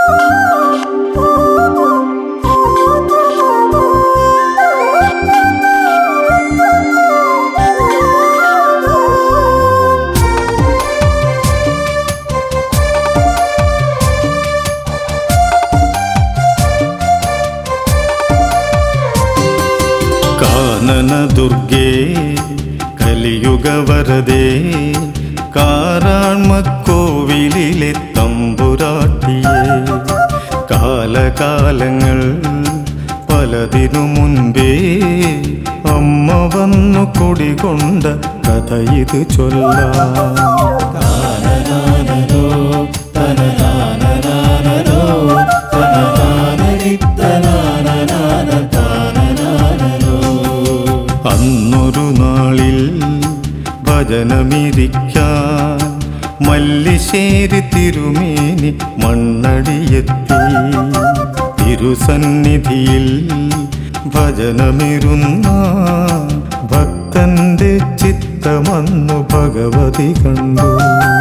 കാനന ദുർഗേ കലിയുഗവരതേ കാരാൺമക്കോവിലിലെ തമ്പുരാട്ടിയെ കാലകാലങ്ങൾ പലതിനു മുൻപേ അമ്മ വന്നു കുടികൊണ്ട കഥ ഇത് ചൊല്ലാം അന്നൊരു നാളിൽ ഭജനമിരിക്കാൻ മല്ലിശ്ശേരി തിരുമേനി മണ്ണടിയെത്തി തിരുസന്നിധിയിൽ ഭജനമിരുന്ന ഭക്തന്റെ ചിത്തമന്നു ഭഗവതി കണ്ടു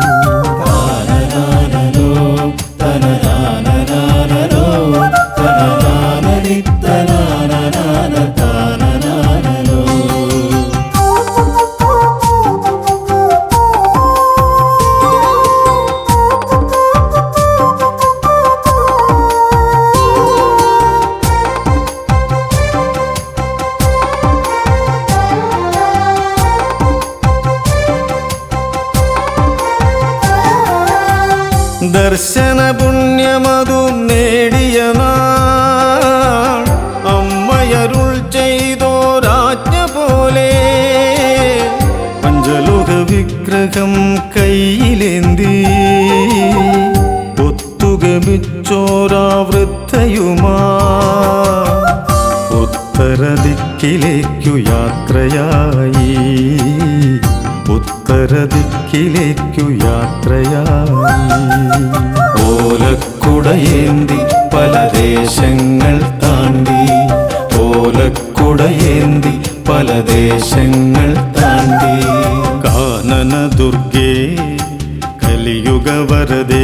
ദർശന പുണ്യമതു നേടിയ നാൾ അമ്മയരുൾ ചെയ്തോരാജ്ഞ പോലെ പഞ്ചലോക വിഗ്രഹം കയ്യിലേന്തി ഒത്തുഗമിച്ചോരാ വൃദ്ധയുമാ ഉത്തരദിക്കിലേക്കു യാത്രയായി ഉത്തരദിക്കിലേക്കു യാത്രയായി ഓലക്കുടയേന്തി പല ദേശങ്ങൾ താണ്ടി ഓലക്കുടയേന്തി പല ദേശങ്ങൾ താണ്ടി കാനന ദുർഗേ കലിയുഗവരതേ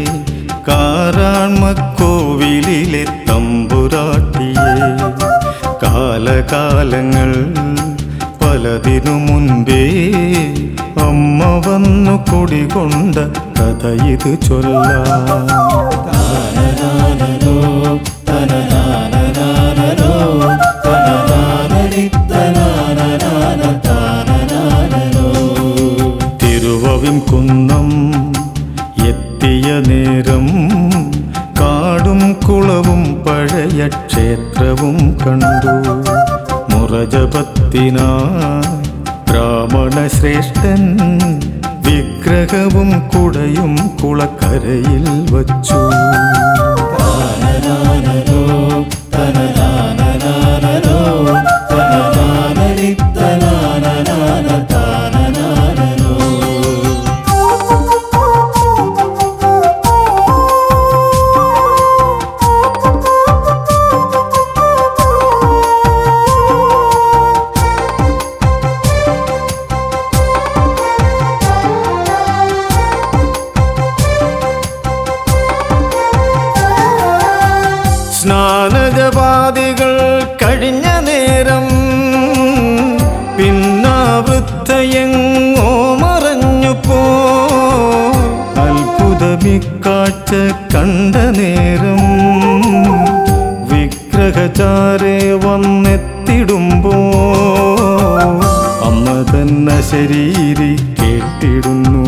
കാരാൺമക്കോവിലിലെ തമ്പുരാട്ടിയെ കാലകാലങ്ങൾ പലതിനു മുൻപേ അമ്മ വന്നു കുടികൊണ്ട കഥ ഇത് ചൊല്ലാം തിരുവവിൻ കുന്നം എത്തിയ നേരം കാടും കുളവും പഴയ ക്ഷേത്രവും കണ്ടു മുറജപത്തിനാ ബ്രാഹ്മണ ശ്രേഷ്ഠൻ വിഗ്രഹവും കുടയും കുളക്കരയിൽ വച്ചു സ്നാനജപാദികൾ കഴിഞ്ഞ നേരം പിന്നാവൃത്തയെങ്ങോ മറഞ്ഞു പോ അത്ഭുതമിക്കാഴ്ച കണ്ട നേരം വിഗ്രഹചാരെ വന്നെത്തിടുമ്പോ അമ്മ തന്നെ ശരീരി കേട്ടിടുന്നു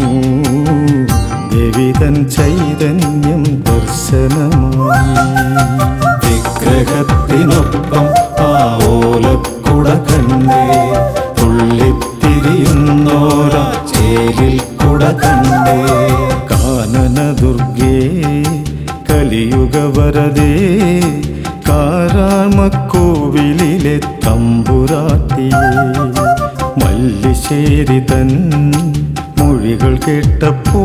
ദേവിതൻ ചൈതന്യം ദർശനമായി വിഗ്രഹത്തിനൊപ്പം ആ ഓലക്കുട കണ്ടേ തുള്ളിത്തിരിയുന്നോര ചേലിൽ കുട കണ്ടേ കാനന ദുർഗേ കലിയുഗവരതേ കാരാമക്കോവിലിലെ തമ്പുരാട്ടിയെ മല്ലിശ്ശേരി തൻ മൊഴികൾ കേട്ടപ്പോ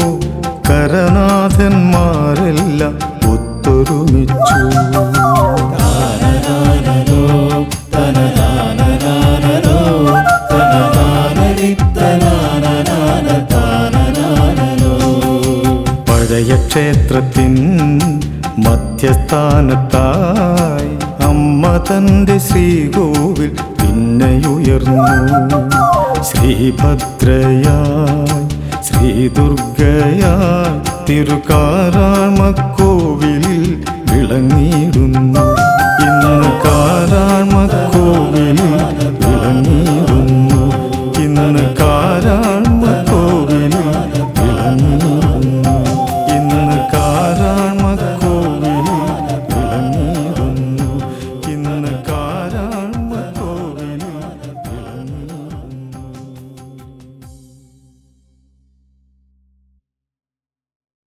കരനാഥന്മാരെല്ലാം ഒത്തൊരുമിച്ചു പഴയ അഭയക്ഷേത്രത്തിൻ മധ്യസ്ഥാനത്തായി അമ്മ തൻ്റെ ശ്രീകോവിൽ പിന്നെയുയർന്നു ശ്രീഭദ്രയായി ശ്രീദുർഗയായി തിരുക്കാരാമക്കോവിലിൽ വിളങ്ങിയിടുന്നു ഇന്ന് കാരാ